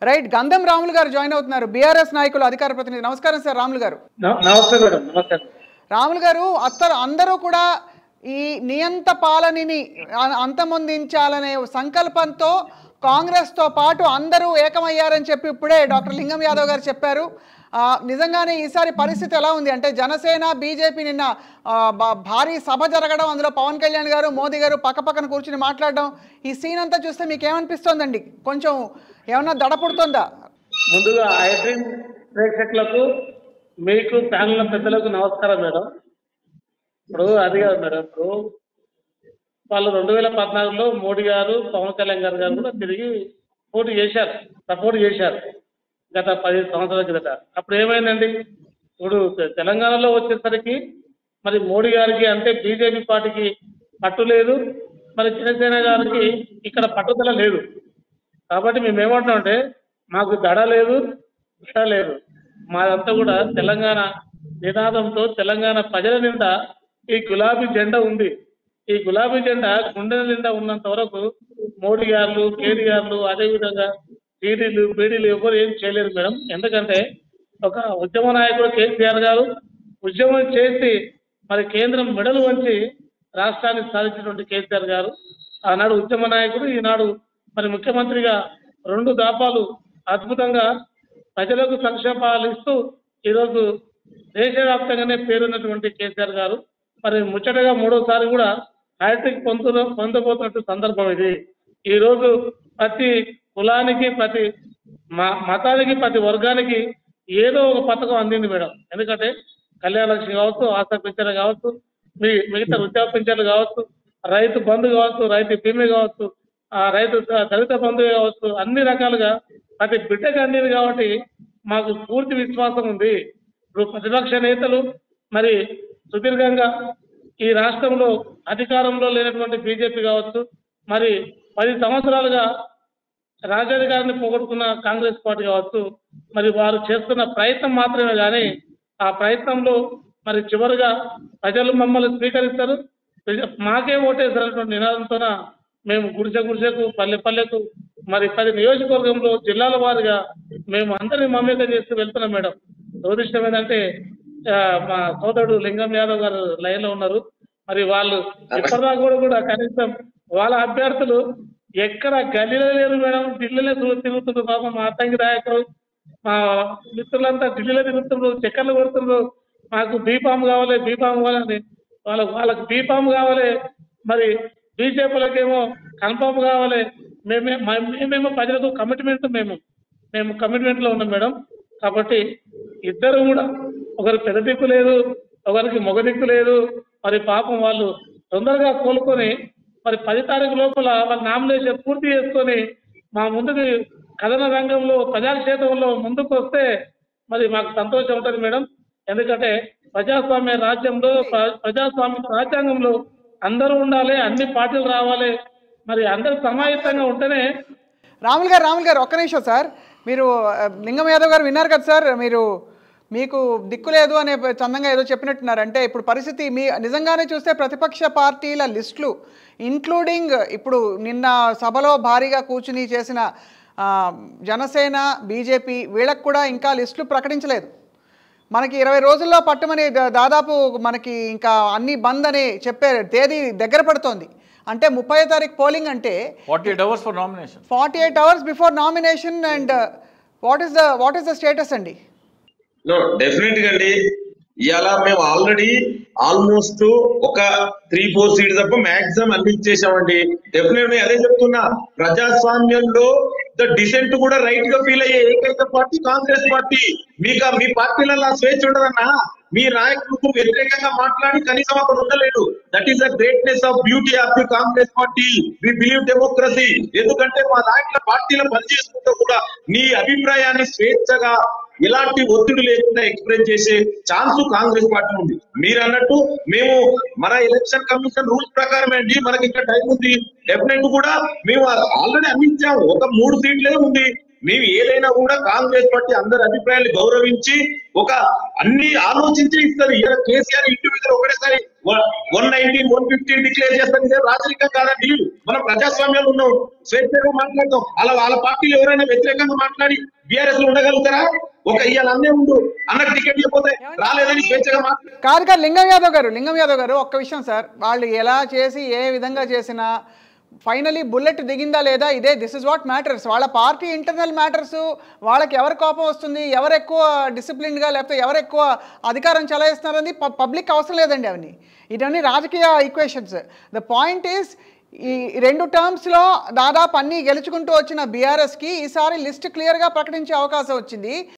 Right గంధం రాములు గారు join అవుతున్నారు బీఆర్ఎస్ నాయకులు అధికార ప్రతినిధి నమస్కారం సార్ రాములు గారు న- నమస్తే మేడం నమస్తే రాములు గారు అత్తరు అందరూ కూడా ఈ నియంత పాలనని అ- అంతమొందించాలనే సంకల్పంతో కాంగ్రెస్తో పాటు అందరూ ఏకమయ్యారని చెప్పి ఇప్పుడే డాక్టర్ లింగం యాదవ్ గారు చెప్పారు ఆ, నిజంగానే ఈసారి పరిస్థితి ఎలా ఉంది అంటే జనసేన బీజేపీ నిన్న ఆ, బా- భారీ సభ జరగడం అందులో పవన్ కళ్యాణ్ గారు మోదీ గారు పక్కపక్కన కూర్చుని మాట్లాడడం ఈ సీన్ అంతా చూస్తే మీకు ఏమనిపిస్తోందండి కొంచెం ఏమన్నా దడ పుడుతుందా ముందుగా ఐడ్రీమ్ ప్రేక్షకులకు మీకు ప్యానల్ పెద్దలకు నమస్కారం మేడం ఇప్పుడు అది కాదు మేడం ఇప్పుడు వాళ్ళు రెండు వేల పద్నాలుగులో మోడీ గారు పవన్ కళ్యాణ్ గారు గారు కూడా తిరిగి పోటీ చేశారు సపోర్ట్ చేశారు గత పది సంవత్సరాల కిందట అప్పుడు ఏమైందండి ఇప్పుడు తె- తెలంగాణలో వచ్చేసరికి మరి మోడీ గారికి అంటే బీజేపీ పార్టీకి పట్టు లేదు మరి జనసేన గారికి ఇక్కడ పట్టుదల లేదు కాబట్టి మేము ఏమంటామంటే మాకు దడ లేదు దడ లేదు మాదంతా కూడా తెలంగాణ నినాదంతో తెలంగాణ ప్రజల నిండా ఈ గులాబీ జెండా ఉంది ఈ గులాబీ జెండా గుండెల నిండా ఉన్నంత వరకు మోడీ గారు కేటీఆర్లు అదేవిధంగా టీడీలు బీడీలు ఎవరు ఏం చేయలేరు మేడం ఎందుకంటే ఒక ఉద్యమ నాయకుడు కేసీఆర్ గారు ఉద్యమం చేసి మరి కేంద్రం మెడలు వంచి రాష్ట్రాన్ని సాధించినటువంటి కేసీఆర్ గారు ఆనాడు ఉద్యమ నాయకుడు ఈనాడు మరి ముఖ్యమంత్రిగా రెండు దాపాలు అద్భుతంగా ప్రజలకు సంక్షేమాలు ఇస్తూ ఈరోజు దేశవ్యాప్తంగానే పేరున్నటువంటి కేసీఆర్ గారు మరి ముచ్చటగా మూడోసారి కూడా హ్యాట్రిక్ పొందు పొందబోతున్నట్టు సందర్భం ఇది ఈ రోజు ప్రతి కులానికి ప్రతి మ- మతానికి ప్రతి వర్గానికి ఏదో ఒక పథకం అందింది మేడం ఎందుకంటే కళ్యాణ లక్ష్మి కావచ్చు ఆశా పింఛన్ కావచ్చు మీ మిగతా వృద్ధాప్య పింఛన్లు కావచ్చు రైతు బంధు కావచ్చు రైతు బీమా కావచ్చు ఆ రైతు ద- దళిత బంధు కావచ్చు అన్ని రకాలుగా ప్రతి బిడ్డకు అందింది కాబట్టి మాకు పూర్తి విశ్వాసం ఉంది ఇప్పుడు ప్రతిపక్ష నేతలు మరి సుదీర్ఘంగా ఈ రాష్ట్రంలో అధికారంలో లేనటువంటి బీజేపీ కావచ్చు మరి పది సంవత్సరాలుగా రాజ్యాధికారాన్ని పోగొట్టుకున్న కాంగ్రెస్ పార్టీ కావచ్చు మరి వారు చేస్తున్న ప్రయత్నం మాత్రమే కానీ ఆ ప్రయత్నంలో మరి చివరిగా ప్రజలు మమ్మల్ని స్వీకరిస్తారు ప్రజ- మాకే ఓటేసినటువంటి నినాదంతోన మేము గుడిసె గుడిసెకు పల్లె పల్లెకు మరి పది నియోజకవర్గంలో జిల్లాల వారిగా మేము అందరినీ మమేకం చేస్తూ వెళ్తున్నాం మేడం దురదృష్టం ఏంటంటే ఆ, మా సోదరుడు లింగం యాదవ్ గారు లైన్ లో ఉన్నారు మరి వాళ్ళు ఇప్పటిదాకా కూడా కూడా కనీసం వాళ్ళ అభ్యర్థులు ఎక్కడ గల్లీలో లేరు మేడం ఢిల్లీలో తిరుగు- తిరుగుతున్నారు పాపం మా అత్తంగి నాయకులు మా మిత్రులంతా ఢిల్లీలో తిరుగుతున్నారు చక్కర్లు కొడుతున్నారు మాకు బీఫామ్ కావాలి బీఫామ్ కావాలని వాళ్ళ వాళ్ళకి బీఫామ్ కావాలి మరి బీజేపీలకేమో కన్ఫామ్ కావాలి మేమే మ- మేమేమో ప్రజలకు కమిట్మెంట్ మేము మేము కమిట్మెంట్ లో ఉన్నాం మేడం కాబట్టి ఇద్దరు కూడా ఒకరు పెద్ద దిక్కు లేదు ఒకరికి మొగ దిక్కు లేదు మరి పాపం వాళ్ళు తొందరగా కోలుకొని మరి పది తారీఖు లోపల వాళ్ళ నామినేషన్ పూర్తి చేసుకొని మా ముందుకు కథన రంగంలో ప్రజాక్షేత్రంలో ముందుకు వస్తే మరి మాకు సంతోషం ఉంటుంది మేడం ఎందుకంటే ప్రజాస్వామ్య రాజ్యంలో ప్ర- ప్రజాస్వామ్య రాజ్యాంగంలో అందరూ ఉండాలి అన్ని పార్టీలు రావాలి మరి అందరూ సమాయత్తంగా ఉంటేనే రాములు గారు రాములు గారు ఒక్క నిమిషం సార్ మీరు ఆ, లింగం యాదవ్ గారు విన్నారు కదా సార్ మీరు మీకు దిక్కు లేదు అనే చందంగా ఏదో చెప్పినట్టున్నారు అంటే ఇప్పుడు పరిస్థితి మీ నిజంగానే చూస్తే ప్రతిపక్ష పార్టీల లిస్టులు ఇంక్లూడింగ్ ఇప్పుడు నిన్న సభలో భారీగా కూర్చుని చేసిన ఆ, జనసేన బీజేపీ వీళ్ళకు కూడా ఇంకా లిస్టులు ప్రకటించలేదు మనకి ఇరవై రోజుల్లో పట్టుమని దా- దాదాపు మనకి ఇంకా అన్ని బంద్ అని చెప్పే తేదీ దగ్గర పడుతోంది అంటే ముప్పై తారీఖు పోలింగ్ అంటే 48 hours for nomination. Forty eight hours before nomination and what is the what is the status అండి నో డెఫినెట్ గా అండి ఇవాళ మేము ఆల్రెడీ ఆల్మోస్ట్ ఒక త్రీ ఫోర్ సీట్ తప్ప మాక్సిమం అన్ని ఇచ్చేసామండి డెఫినెట్ అదే చెప్తున్నా ప్రజాస్వామ్యంలో ద డిసెంట్ కూడా రైట్ గా ఫీల్ అయ్యే ఏకైక పార్టీ కాంగ్రెస్ పార్టీ మీకు మీ పార్టీలలో ఆ స్వేచ్ఛ ఉండదన్నా మీ నాయకులకు వ్యతిరేకంగా మాట్లాడి కనీసం అక్కడ ఉండలేడు that is the greatness of beauty of the Congress party we believe democracy ఎందుకంటే మా నాయకుల పార్టీలో పనిచేసుకుంటూ కూడా నీ అభిప్రాయాన్ని స్వేచ్ఛగా ఎలాంటి ఒత్తిడి లేకుండా ఎక్స్ప్రెస్ చేసే ఛాన్స్ కాంగ్రెస్ పార్టీ ఉంది మీరు అన్నట్టు మేము మన ఎలక్షన్ కమిషన్ రూల్స్ ప్రకారం అండి మనకి ఇంకా టైం ఉంది డెఫినెట్ కూడా మేము ఆల్రెడీ అందించాము ఒక మూడు సీట్లే ఉంది మేము ఏదైనా కూడా కాంగ్రెస్ పార్టీ అందరి అభిప్రాయాన్ని గౌరవించి ఒక అన్ని ఆలోచించి ఇస్తారు ఇలా కేసీఆర్ ఇండివిజువల్ ఒకటేసారి one nineteen one fifteen declare చేస్తాం ఇదే రాజరికం కాదండి మనం ప్రజాస్వామ్యంలో ఉన్నాం స్వేచ్ఛగా మాట్లాడతాం అలా వాళ్ళ పార్టీలు ఎవరైనా వ్యతిరేకంగా మాట్లాడి బీఆర్ఎస్ లో ఉండగలుగుతారా ఒక ఇవాళ అన్నే ఉండు అన్నకు టికెట్ ఇవ్వకపోతే రాలేదని స్వేచ్ఛగా మాట్లాడు కాదు కాదు లింగం యాదవ్ గారు లింగం యాదవ్ గారు ఒక్క విషయం సార్ వాళ్ళు ఎలా చేసి ఏ విధంగా చేసినా ఫైనలీ బుల్లెట్ దిగిందా లేదా ఇదే దిస్ ఇస్ వాట్ మ్యాటర్స్ వాళ్ళ పార్టీ ఇంటర్నల్ మ్యాటర్స్ వాళ్ళకి ఎవరు కోపం వస్తుంది ఎవరు ఎక్కువ డిసిప్లిన్గా లేకపోతే ఎవరు ఎక్కువ అధికారం చలాయిస్తున్నారని పబ్లిక్ అవసరం లేదండి అవన్నీ ఇవన్నీ రాజకీయ ఈక్వేషన్స్ ద పాయింట్ ఈస్ ఈ రెండు టర్మ్స్లో దాదాపు అన్నీ గెలుచుకుంటూ వచ్చిన బీఆర్ఎస్కి ఈసారి లిస్ట్ క్లియర్గా ప్రకటించే అవకాశం వచ్చింది